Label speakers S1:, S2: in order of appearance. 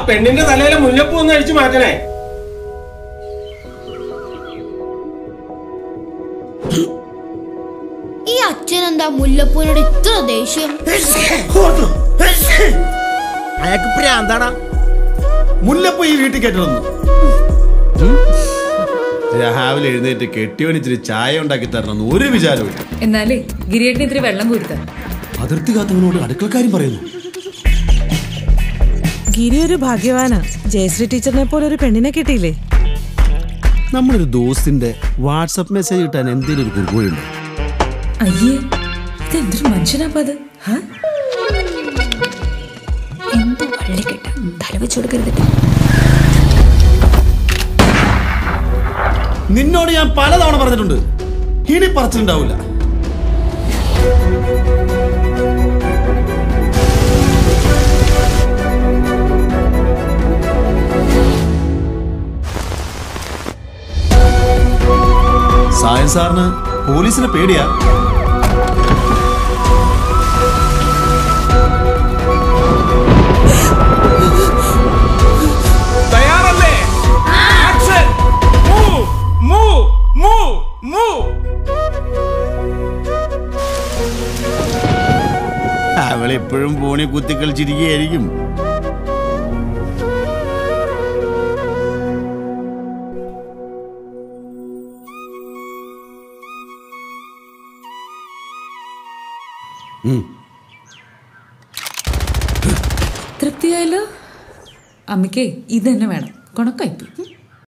S1: പെണ്ണിന്റെ തലയിലെ മുല്ലപ്പൂ ഒന്ന് അഴിച്ചു മാറ്റണേ
S2: ഈ അച്ഛൻ എന്താ മുല്ലപ്പൂവിനോട് ഇത്ര ദേഷ്യം
S3: അയാൾക്ക് പ്രാന്താടാ
S4: മുല്ലപ്പൂ ഈ വീട്ടിൽ കെട്ടണമെന്ന് രാവിലെ എഴുന്നേറ്റ് കെട്ടിയോന് ഇച്ചിരി ചായ ഉണ്ടാക്കി തരണമെന്ന് ഒരു വിചാരവും
S5: എന്നാലേ ഗിരിയേട്ടിന് ഇത്തിരി വെള്ളം കൊടുത്ത
S4: അതിർത്തി കാത്തവനോട് അടുക്കളക്കാരും പറയുന്നു
S6: ഗിരി ഒരു ഭാഗ്യവാനാ ജയശ്രീ ടീച്ചറിനെ പോലെ ഒരു പെണ്ണിനെ കിട്ടിയില്ലേ
S4: നമ്മളൊരു ദോസ്തിന്റെ വാട്സപ്പ് മെസ്സേജ് കിട്ടാൻ എന്തെങ്കിലും ഒരു കുറുകുവഴിയുണ്ടോ
S5: അയ്യേ ഇതെന്തൊരു മനുഷ്യനാപ്പ അത് ഹാ?
S2: എന്തോ വള്ളിക്കെട്ട തല വെച്ച് കൊടുക്കരുത്
S4: നിന്നോട് ഞാൻ പലതവണ പറഞ്ഞിട്ടുണ്ട് ഇനി പറച്ചിലുണ്ടാവില്ല സായൻ സാറിന് പോലീസിനെ പേടിയാ
S1: തയ്യാറല്ലേ action move move move move
S4: അവളെപ്പോഴും ഫോണിൽ കുത്തിക്കളിച്ചിരിക്കുകയായിരിക്കും
S5: തൃപ്തിയായല്ലോ അമ്മയ്ക്കേ ഇത് തന്നെ വേണം കൊണക്കായിപ്പോയി